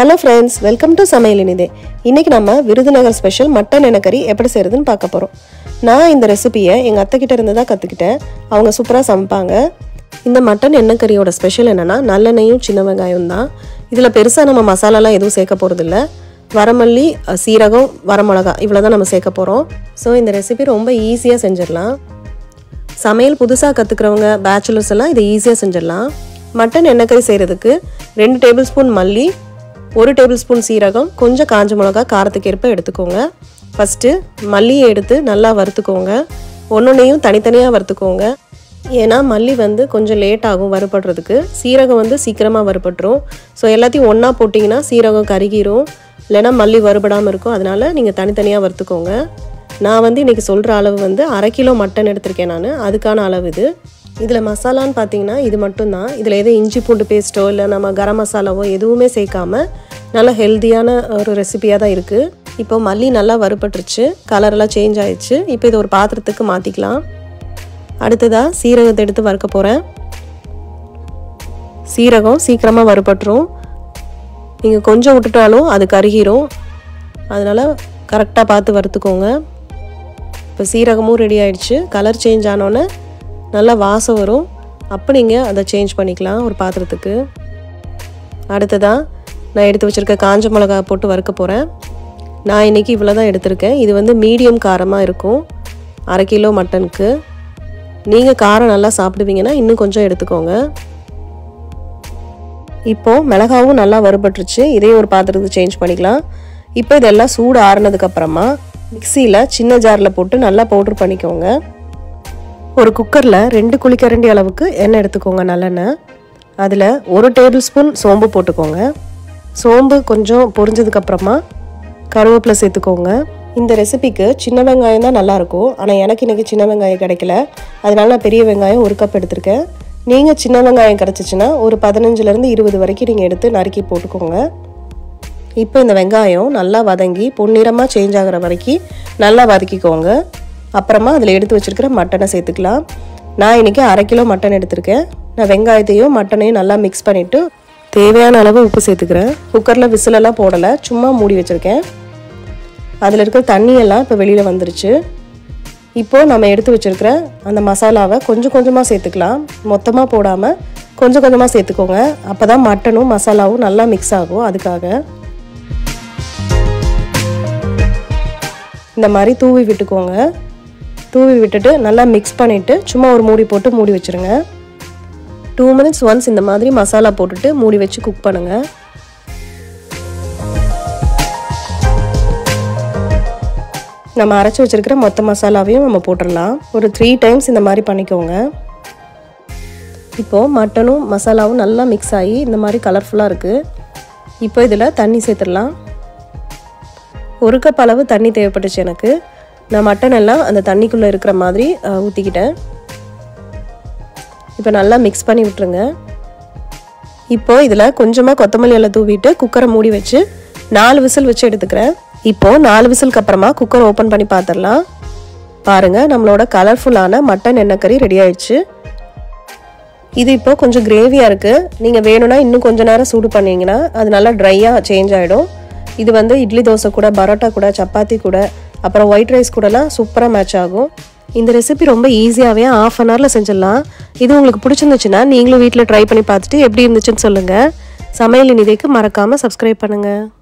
hello friends welcome to சமையல் இனிதே இன்றைக்கி நம்ம விருதுநகர் ஸ்பெஷல் மட்டன் எண்ணெய்கறி எப்படி செய்கிறதுன்னு பார்க்க போகிறோம் நான் இந்த ரெசிபியை எங்கள் அத்தைக்கிட்ட இருந்து தான் கற்றுக்கிட்டேன் அவங்க சூப்பராக சமைப்பாங்க இந்த மட்டன் எண்ணெய்கறியோட ஸ்பெஷல் என்னென்னா நல்லெண்ணெயும் சின்ன வெங்காயம் தான் இதில் பெருசாக நம்ம மசாலாலாம் எதுவும் சேர்க்க போகிறதில்ல வரமல்லி அஹ், சீரகம் வரமிளகா இவ்வளோ தான் நம்ம சேர்க்க போகிறோம் ஸோ இந்த ரெசிபி ரொம்ப ஈஸியாக செஞ்சிடலாம் சமையல் புதுசாக கற்றுக்கிறவங்க பேச்சுலர்ஸ் எல்லாம் இதை ஈஸியாக செஞ்சிடலாம் மட்டன் எண்ணெய்கறி செய்கிறதுக்கு ரெண்டு டேபிள் ஸ்பூன் மல்லி ஒரு டேபிள் ஸ்பூன் சீரகம் கொஞ்சம் காஞ்ச மிளகா காரத்துக்கு ஏற்ப எடுத்துக்கோங்க ஃபஸ்ட்டு மல்லியை எடுத்து நல்லா வறுத்துக்கோங்க ஒன்னொன்னையும் தனித்தனியாக வறுத்துக்கோங்க ஏன்னா மல்லி வந்து கொஞ்சம் லேட் ஆகும் வறுபடுறதுக்கு சீரகம் வந்து சீக்கிரமாக வறுபட்டுரும் ஸோ எல்லாத்தையும் ஒன்றா போட்டிங்கன்னா சீரகம் கருகிரும் இல்லைன்னா மல்லி வறுபடாமல் இருக்கும் அதனால் நீங்கள் தனித்தனியாக வறுத்துக்கோங்க நான் வந்து இன்றைக்கி சொல்கிற அளவு வந்து அரை கிலோ மட்டன் எடுத்திருக்கேன் நான் அதுக்கான அளவு இது இதில் மசாலான்னு பார்த்தீங்கன்னா இது மட்டும்தான் இதில் எதுவும் இஞ்சி பூண்டு பேஸ்ட்டோ இல்லை நம்ம கரம் மசாலாவோ எதுவுமே சேர்க்காம நல்ல ஹெல்த்தியான ஒரு ரெசிபியாக தான் இருக்குது இப்போ மல்லி நல்லா வறுபட்டுருச்சு கலரெல்லாம் சேஞ்ச் ஆயிடுச்சு இப்போ இதை ஒரு பாத்திரத்துக்கு மாற்றிக்கலாம் அடுத்ததாக சீரகத்தை எடுத்து வறுக்க போகிறேன் சீரகம் சீக்கிரமாக வறுபட்டுரும் நீங்கள் கொஞ்சம் விட்டுட்டாலும் அது கருகிரும் அதனால் கரெக்டாக பார்த்து வறுத்துக்கோங்க இப்போ சீரகமும் ரெடி ஆயிடுச்சு கலர் சேஞ்ச் ஆனோன்னே நல்லா வாசம் வரும் அப்போ நீங்கள் அதை சேஞ்ச் பண்ணிக்கலாம் ஒரு பாத்திரத்துக்கு அடுத்ததாக நான் எடுத்து வச்சுருக்க காஞ்ச மிளகா போட்டு வறுக்க போகிறேன் நான் இன்றைக்கி இவ்வளோ தான் எடுத்திருக்கேன் இது வந்து மீடியம் காரமாக இருக்கும் அரை கிலோ மட்டனுக்கு நீங்கள் காரம் நல்லா சாப்பிடுவீங்கன்னா இன்னும் கொஞ்சம் எடுத்துக்கோங்க இப்போது மிளகாவும் நல்லா வறுபட்டுருச்சு இதையும் ஒரு பாத்திரத்துக்கு சேஞ்ச் பண்ணிக்கலாம் இப்போ இதெல்லாம் சூடு ஆறுனதுக்கப்புறமா மிக்சியில் சின்ன ஜாரில் போட்டு நல்லா பவுட்ரு பண்ணிக்கோங்க ஒரு குக்கரில் ரெண்டு குழிக்கரண்டி அளவுக்கு எண்ணெய் எடுத்துக்கோங்க நல்லெண்ணெய் அதில் ஒரு டேபிள் ஸ்பூன் சோம்பு போட்டுக்கோங்க சோம்பு கொஞ்சம் பொரிஞ்சதுக்கப்புறமா கருவேப்பிலை சேர்த்துக்கோங்க இந்த ரெசிபிக்கு சின்ன வெங்காயம் தான் நல்லாயிருக்கும் ஆனால் எனக்கு இன்றைக்கி சின்ன வெங்காயம் கிடைக்கல அதனால நான் பெரிய வெங்காயம் ஒரு கப் எடுத்திருக்கேன் நீங்கள் சின்ன வெங்காயம் கிடச்சிச்சின்னா ஒரு பதினஞ்சுலேருந்து இருபது வரைக்கும் நீங்கள் எடுத்து நறுக்கி போட்டுக்கோங்க இப்போ இந்த வெங்காயம் நல்லா வதங்கி பொன்னிறமாக சேஞ்ச் ஆகிற வரைக்கும் நல்லா வதக்கிக்கோங்க அப்புறமா அதில் எடுத்து வச்சுருக்கிற மட்டனை சேர்த்துக்கலாம் நான் இன்றைக்கி அரை கிலோ மட்டன் எடுத்திருக்கேன் நான் வெங்காயத்தையும் மட்டனையும் நல்லா மிக்ஸ் பண்ணிவிட்டு தேவையான அளவு உப்பு சேர்த்துக்கிறேன் குக்கரில் விசிலெல்லாம் போடலை சும்மா மூடி வச்சுருக்கேன் அதில் இருக்கிற தண்ணியெல்லாம் இப்போ வெளியில் வந்துருச்சு இப்போது நம்ம எடுத்து வச்சுருக்கிற அந்த மசாலாவை கொஞ்சம் கொஞ்சமாக சேர்த்துக்கலாம் மொத்தமாக போடாமல் கொஞ்சம் கொஞ்சமாக சேர்த்துக்கோங்க அப்போ தான் மட்டனும் மசாலாவும் நல்லா மிக்ஸ் ஆகும் அதுக்காக இந்த மாதிரி தூவி விட்டுக்கோங்க தூவி விட்டுட்டு நல்லா மிக்ஸ் பண்ணிவிட்டு சும்மா ஒரு மூடி போட்டு மூடி வச்சுருங்க டூ மினிட்ஸ் ஒன்ஸ் இந்த மாதிரி மசாலா போட்டுட்டு மூடி வச்சு குக் பண்ணுங்கள் நம்ம அரைச்சி வச்சுருக்கிற மொத்த மசாலாவையும் நம்ம போட்டுடலாம் ஒரு த்ரீ டைம்ஸ் இந்த மாதிரி பண்ணிக்கோங்க இப்போது மட்டனும் மசாலாவும் நல்லா மிக்ஸ் ஆகி இந்த மாதிரி கலர்ஃபுல்லாக இருக்குது இப்போ இதில் தண்ணி சேர்த்துடலாம் ஒரு கப் அளவு தண்ணி தேவைப்பட்டுச்சு எனக்கு நான் மட்டன் எல்லாம் அந்த தண்ணிக்குள்ளே இருக்கிற மாதிரி அஹ், ஊற்றிக்கிட்டேன் இப்போ நல்லா மிக்ஸ் பண்ணி விட்டுருங்க இப்போ இதில் கொஞ்சமாக கொத்தமல்லி எல்லாம் தூவிட்டு குக்கரை மூடி வச்சு நாலு விசில் வச்சு எடுத்துக்கிறேன் இப்போ நாலு விசிலுக்கு அப்புறமா குக்கர் ஓப்பன் பண்ணி பார்த்துடலாம் பாருங்கள் நம்மளோட கலர்ஃபுல்லான மட்டன் எண்ணெய் ரெடி ஆயிடுச்சு இது இப்போ கொஞ்சம் கிரேவியாக இருக்குது நீங்கள் வேணும்னா இன்னும் கொஞ்ச நேரம் சூடு பண்ணீங்கன்னா அது நல்லா ட்ரையாக சேஞ்ச் ஆகிடும் இது வந்து இட்லி தோசை கூட பரோட்டா கூட சப்பாத்தி கூட அப்புறம் ஒயிட் ரைஸ் கூடலாம் சூப்பராக மேட்ச் ஆகும் இந்த ரெசிபி ரொம்ப ஈஸியாகவே ஆஃப் அன் ஹவரில் செஞ்சிடலாம் இது உங்களுக்கு பிடிச்சிருந்துச்சுன்னா நீங்களும் வீட்டில் ட்ரை பண்ணி பார்த்துட்டு எப்படி இருந்துச்சுன்னு சொல்லுங்கள் சமையல் நிதிக்கு மறக்காமல் சப்ஸ்கிரைப் பண்ணுங்கள்